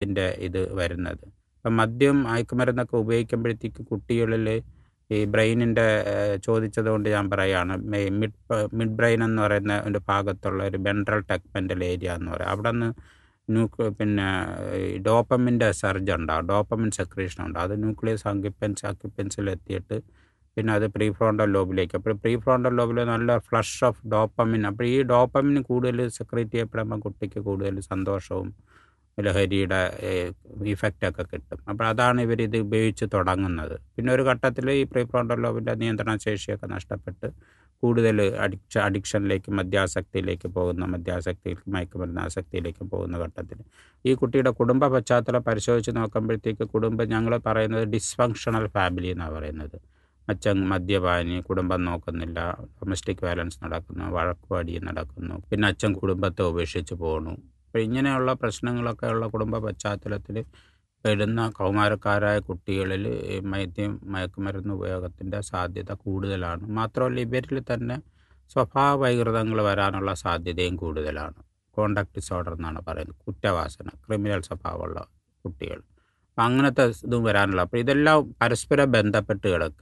ഇതിൻ്റെ ഇത് വരുന്നത് അപ്പം മദ്യം മയക്കുമരുന്നൊക്കെ ഉപയോഗിക്കുമ്പോഴത്തേക്ക് കുട്ടികളിൽ ഈ ബ്രെയിനിൻ്റെ ചോദിച്ചത് കൊണ്ട് ഞാൻ പറയുകയാണ് മെ- മിഡ് പ- മിഡ് ബ്രെയിൻ എന്ന് പറയുന്ന ഒരു ഭാഗത്തുള്ള ഒരു വെൻട്രൽ ടെക്മെൻ്റൽ ഏരിയ എന്ന് പറയും അവിടെ നിന്ന് ന്യൂക്ലി പിന്നെ ഡോപ്പമിൻ്റെ സർജ് ഉണ്ടാവും ഡോപ്പമിൻ സെക്രീഷൻ ഉണ്ടാവും അത് ന്യൂക്ലിയസ് അങ്കിപ്പൻസ് അക്യുപ്പൻസിൽ എത്തിയിട്ട് പിന്നെ അത് പ്രീ ഫ്രോണ്ടൽ ലോബിലേക്ക് അപ്പോൾ പ്രീ ഫ്രോണ്ടൽ ലോബിൽ നല്ല ഫ്ലഷ് ഓഫ് ഡോപ്പമിൻ അപ്പോൾ ഈ ഡോപ്പമിൻ കൂടുതൽ സെക്രീറ്റ് ചെയ്യപ്പെടുമ്പോൾ കുട്ടിക്ക് കൂടുതൽ സന്തോഷവും ലഹരിയുടെ ഇഫക്റ്റൊക്കെ കിട്ടും അപ്പോൾ അതാണ് ഇവർ ഇത് ഉപയോഗിച്ച് തുടങ്ങുന്നത് പിന്നെ ഒരു ഘട്ടത്തിൽ ഈ പ്രീ ഫ്രോണ്ടൽ ലോബിൻ്റെ നിയന്ത്രണ ശേഷിയൊക്കെ നഷ്ടപ്പെട്ട് കൂടുതൽ അഡിക്ഷ അഡിക്ഷനിലേക്ക് മദ്യാസക്തിയിലേക്ക് പോകുന്ന മദ്യാസക്തിയിലേക്ക് മയക്കുമരുന്ന് ആസക്തിയിലേക്ക് പോകുന്ന ഘട്ടത്തിൽ ഈ കുട്ടിയുടെ കുടുംബ പശ്ചാത്തലം പരിശോധിച്ച് നോക്കുമ്പോഴത്തേക്ക് കുടുംബം ഞങ്ങൾ പറയുന്നത് ഡിസ്ഫങ്ഷണൽ ഫാമിലി എന്നാണ് പറയുന്നത് അച്ഛൻ മദ്യപാനി കുടുംബം നോക്കുന്നില്ല ഡൊമസ്റ്റിക് വയലൻസ് നടക്കുന്നു വഴക്കുപാടി നടക്കുന്നു പിന്നെ അച്ഛൻ കുടുംബത്തെ ഉപേക്ഷിച്ച് പോകണു അപ്പോൾ ഇങ്ങനെയുള്ള പ്രശ്നങ്ങളൊക്കെ ഉള്ള കുടുംബ പശ്ചാത്തലത്തിൽ പെടുന്ന കൗമാരക്കാരായ കുട്ടികളിൽ ഈ മദ്യം മയക്കുമരുന്ന് ഉപയോഗത്തിൻ്റെ സാധ്യത കൂടുതലാണ് മാത്രമല്ല ഇവരിൽ തന്നെ സ്വഭാവ വൈകൃതങ്ങൾ വരാനുള്ള സാധ്യതയും കൂടുതലാണ് കോണ്ടാക്ട് ഡിസോർഡർ എന്നാണ് പറയുന്നത് കുറ്റവാസന ക്രിമിനൽ സ്വഭാവമുള്ള കുട്ടികൾ അപ്പം അങ്ങനത്തെ ഇതും വരാനുള്ള അപ്പോൾ ഇതെല്ലാം പരസ്പരം ബന്ധപ്പെട്ട്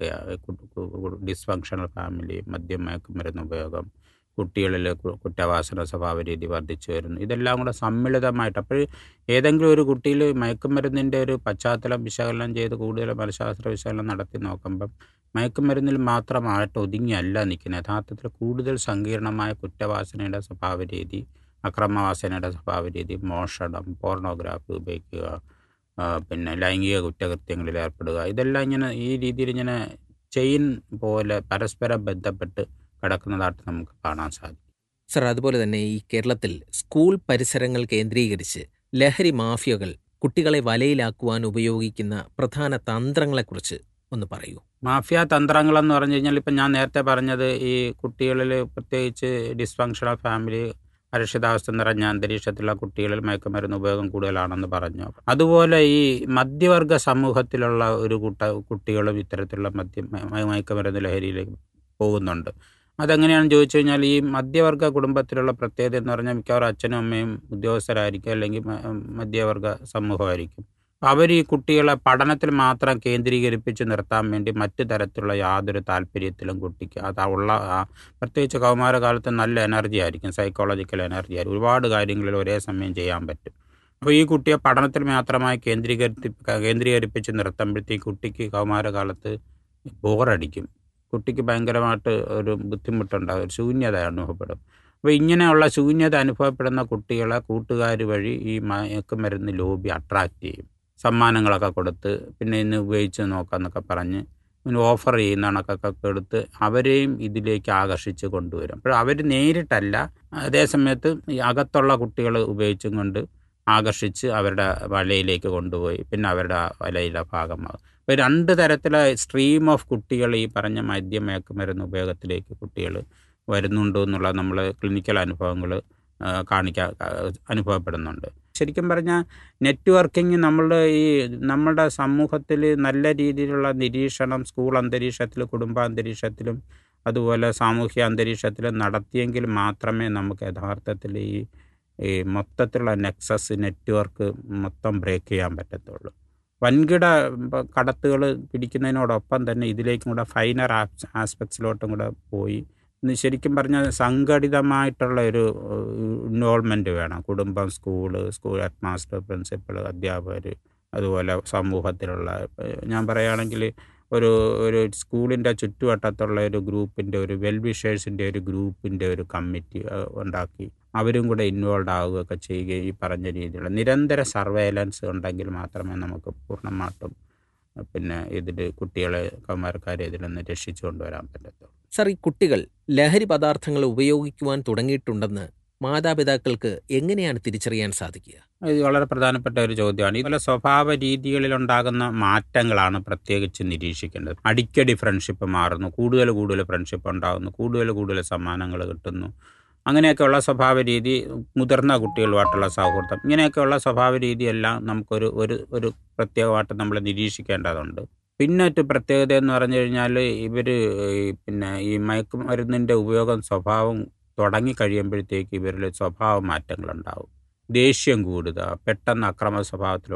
കിടക്കുക ഡിസ്ഫങ്ഷണൽ ഫാമിലി മദ്യം മയക്കുമരുന്ന് ഉപയോഗം കുട്ടികളിൽ കു- കുറ്റവാസന സ്വഭാവ രീതി വർദ്ധിച്ചു വരുന്നു ഇതെല്ലാം കൂടെ സമ്മിളിതമായിട്ട് അപ്പോൾ ഏതെങ്കിലും ഒരു കുട്ടിയിൽ മയക്കുമരുന്നിൻ്റെ ഒരു പശ്ചാത്തലം വിശകലനം ചെയ്ത് കൂടുതൽ മനഃശാസ്ത്ര വിശകലനം നടത്തി നോക്കുമ്പം മയക്കുമരുന്നിൽ മാത്രമായിട്ട് ഒതുങ്ങിയല്ല നിൽക്കുന്നത് യഥാർത്ഥത്തിൽ കൂടുതൽ സങ്കീർണമായ കുറ്റവാസനയുടെ സ്വഭാവ രീതി അക്രമവാസനയുടെ സ്വഭാവ രീതി മോഷണം പോർണോഗ്രാഫി ഉപയോഗിക്കുക ആ, പിന്നെ ലൈംഗിക കുറ്റകൃത്യങ്ങളിൽ ഏർപ്പെടുക ഇതെല്ലാം ഇങ്ങനെ ഈ രീതിയിൽ ഇങ്ങനെ ചെയിൻ പോലെ പരസ്പരം ബന്ധപ്പെട്ട് കിടക്കുന്നതായിട്ട് നമുക്ക് കാണാൻ സാധിക്കും സർ അതുപോലെ തന്നെ ഈ കേരളത്തിൽ സ്കൂൾ പരിസരങ്ങൾ കേന്ദ്രീകരിച്ച് ലഹരി മാഫിയകൾ കുട്ടികളെ വലയിലാക്കുവാൻ ഉപയോഗിക്കുന്ന പ്രധാന തന്ത്രങ്ങളെക്കുറിച്ച് ഒന്ന് പറയൂ മാഫിയ തന്ത്രങ്ങളെന്ന് പറഞ്ഞു കഴിഞ്ഞാൽ ഇപ്പം ഞാൻ നേരത്തെ പറഞ്ഞത് ഈ കുട്ടികളിൽ പ്രത്യേകിച്ച് ഡിസ്ഫങ്ഷണൽ ഫാമിലി അരക്ഷിതാവസ്ഥ നിറഞ്ഞ അന്തരീക്ഷത്തിലുള്ള കുട്ടികളിൽ മയക്കുമരുന്ന് ഉപയോഗം കൂടുതലാണെന്ന് പറഞ്ഞു അതുപോലെ ഈ മധ്യവർഗ സമൂഹത്തിലുള്ള ഒരു കൂട്ട കുട്ടികളും ഇത്തരത്തിലുള്ള മദ്യ മയ- മയക്കുമരുന്ന് ലഹരിയിലേക്ക് പോകുന്നുണ്ട് അതെങ്ങനെയാണെന്ന് ചോദിച്ചു കഴിഞ്ഞാൽ ഈ മധ്യവർഗ കുടുംബത്തിലുള്ള പ്രത്യേകത എന്ന് പറഞ്ഞാൽ മിക്കവാറും അച്ഛനും അമ്മയും ഉദ്യോഗസ്ഥരായിരിക്കും അല്ലെങ്കിൽ മ- മധ്യവർഗ സമൂഹമായിരിക്കും അവർ ഈ കുട്ടികളെ പഠനത്തിൽ മാത്രം കേന്ദ്രീകരിപ്പിച്ച് നിർത്താൻ വേണ്ടി മറ്റു തരത്തിലുള്ള യാതൊരു താല്പര്യത്തിലും കുട്ടിക്ക് അത് ഉള്ള ആ പ്രത്യേകിച്ച് കൗമാരകാലത്ത് നല്ല എനർജി ആയിരിക്കും സൈക്കോളജിക്കൽ എനർജി ആയിരിക്കും ഒരുപാട് കാര്യങ്ങളിൽ ഒരേ സമയം ചെയ്യാൻ പറ്റും അപ്പോൾ ഈ കുട്ടിയെ പഠനത്തിൽ മാത്രമായി കേന്ദ്രീകരിപ്പി കേന്ദ്രീകരിപ്പിച്ച് നിർത്തുമ്പോഴത്തേക്ക് കുട്ടിക്ക് കൗമാരകാലത്ത് ബോറടിക്കും കുട്ടിക്ക് ഭയങ്കരമായിട്ട് ഒരു ബുദ്ധിമുട്ടുണ്ടാകും ഒരു ശൂന്യത അനുഭവപ്പെടും അപ്പോൾ ഇങ്ങനെയുള്ള ശൂന്യത അനുഭവപ്പെടുന്ന കുട്ടികളെ കൂട്ടുകാർ വഴി ഈ മയക്കുമരുന്ന് ലോബി അട്രാക്റ്റ് ചെയ്യും സമ്മാനങ്ങളൊക്കെ കൊടുത്ത് പിന്നെ ഇന്ന് ഉപയോഗിച്ച് നോക്കാമെന്നൊക്കെ പറഞ്ഞ് ഇങ്ങനെ ഓഫർ ചെയ്യുന്ന കണക്കൊക്കെ എടുത്ത് അവരെയും ഇതിലേക്ക് ആകർഷിച്ച് കൊണ്ടുവരും അപ്പോൾ അവർ നേരിട്ടല്ല അതേസമയത്ത് ഈ അകത്തുള്ള കുട്ടികൾ ഉപയോഗിച്ചും കൊണ്ട് ആകർഷിച്ച് അവരുടെ വലയിലേക്ക് കൊണ്ടുപോയി പിന്നെ അവരുടെ വലയിലെ ഭാഗമാകും അപ്പോൾ രണ്ട് തരത്തിലെ സ്ട്രീം ഓഫ് കുട്ടികൾ ഈ പറഞ്ഞ മദ്യം മയക്കുമരുന്ന് ഉപയോഗത്തിലേക്ക് കുട്ടികൾ വരുന്നുണ്ടോ എന്നുള്ള നമ്മൾ ക്ലിനിക്കൽ അനുഭവങ്ങൾ കാണിക്കാൻ അനുഭവപ്പെടുന്നുണ്ട് ശരിക്കും പറഞ്ഞാൽ നെറ്റ്വർക്കിംഗ് നമ്മളുടെ ഈ നമ്മുടെ സമൂഹത്തിൽ നല്ല രീതിയിലുള്ള നിരീക്ഷണം സ്കൂൾ അന്തരീക്ഷത്തിൽ കുടുംബാന്തരീക്ഷത്തിലും അതുപോലെ സാമൂഹ്യ അന്തരീക്ഷത്തിലും നടത്തിയെങ്കിൽ മാത്രമേ നമുക്ക് യഥാർത്ഥത്തിൽ ഈ ഈ മൊത്തത്തിലുള്ള നെക്സസ് നെറ്റ്വർക്ക് മൊത്തം ബ്രേക്ക് ചെയ്യാൻ പറ്റത്തുള്ളൂ വൻകിട കടത്തുകൾ പിടിക്കുന്നതിനോടൊപ്പം തന്നെ ഇതിലേക്കും കൂടെ ഫൈനർ ആസ്പെക്ട്സിലോട്ടും കൂടെ പോയി ഇന്ന് ശരിക്കും പറഞ്ഞാൽ സംഘടിതമായിട്ടുള്ള ഒരു ഇൻവോൾവ്മെൻറ്റ് വേണം കുടുംബം school school head master principal അധ്യാപകർ അതുപോലെ സമൂഹത്തിലുള്ള ഞാൻ പറയുകയാണെങ്കിൽ ഒരു ഒരു സ്കൂളിൻ്റെ ചുറ്റുവട്ടത്തുള്ള ഒരു ഗ്രൂപ്പിൻ്റെ ഒരു വെൽവിഷേഴ്സിൻ്റെ ഒരു ഗ്രൂപ്പിൻ്റെ ഒരു കമ്മിറ്റി ഉണ്ടാക്കി അവരും കൂടെ ഇൻവോൾവ് ആവുകയൊക്കെ ചെയ്യുകയും ഈ പറഞ്ഞ രീതിയിലുള്ള നിരന്തര സർവേലൻസ് ഉണ്ടെങ്കിൽ മാത്രമേ നമുക്ക് പൂർണ്ണമായിട്ടും പിന്നെ ഇതിൽ കുട്ടികളെ കൗമാരക്കാരെ ഇതിൽ നിന്ന് രക്ഷിച്ചു കൊണ്ടുവരാൻ പറ്റത്തുള്ളൂ സർ ഈ കുട്ടികൾ ലഹരി പദാർത്ഥങ്ങൾ ഉപയോഗിക്കുവാൻ തുടങ്ങിയിട്ടുണ്ടെന്ന് മാതാപിതാക്കൾക്ക് എങ്ങനെയാണ് തിരിച്ചറിയാൻ സാധിക്കുക ഇത് വളരെ പ്രധാനപ്പെട്ട ഒരു ചോദ്യമാണ് ഇതുപോലെ സ്വഭാവ രീതികളിലുണ്ടാകുന്ന മാറ്റങ്ങളാണ് പ്രത്യേകിച്ച് നിരീക്ഷിക്കേണ്ടത് അടിക്കടി ഫ്രണ്ട്ഷിപ്പ് മാറുന്നു കൂടുതൽ കൂടുതൽ ഫ്രണ്ട്ഷിപ്പ് ഉണ്ടാകുന്നു കൂടുതൽ കൂടുതൽ സമ്മാനങ്ങൾ കിട്ടുന്നു അങ്ങനെയൊക്കെയുള്ള സ്വഭാവ രീതി മുതിർന്ന കുട്ടികളുമായിട്ടുള്ള സൗഹൃദം ഇങ്ങനെയൊക്കെയുള്ള സ്വഭാവ രീതിയെല്ലാം നമുക്കൊരു ഒരു ഒരു പ്രത്യേകമായിട്ട് നമ്മൾ നിരീക്ഷിക്കേണ്ടതുണ്ട് പിന്നെ ഒരു പ്രത്യേകത എന്ന് പറഞ്ഞു കഴിഞ്ഞാൽ ഇവർ പിന്നെ ഈ മയക്കുമരുന്നിൻ്റെ ഉപയോഗം സ്വഭാവം തുടങ്ങി കഴിയുമ്പോഴത്തേക്ക് ഇവരിൽ സ്വഭാവ മാറ്റങ്ങളുണ്ടാവും ദേഷ്യം കൂടുക പെട്ടെന്ന് അക്രമ സ്വഭാവത്തിൽ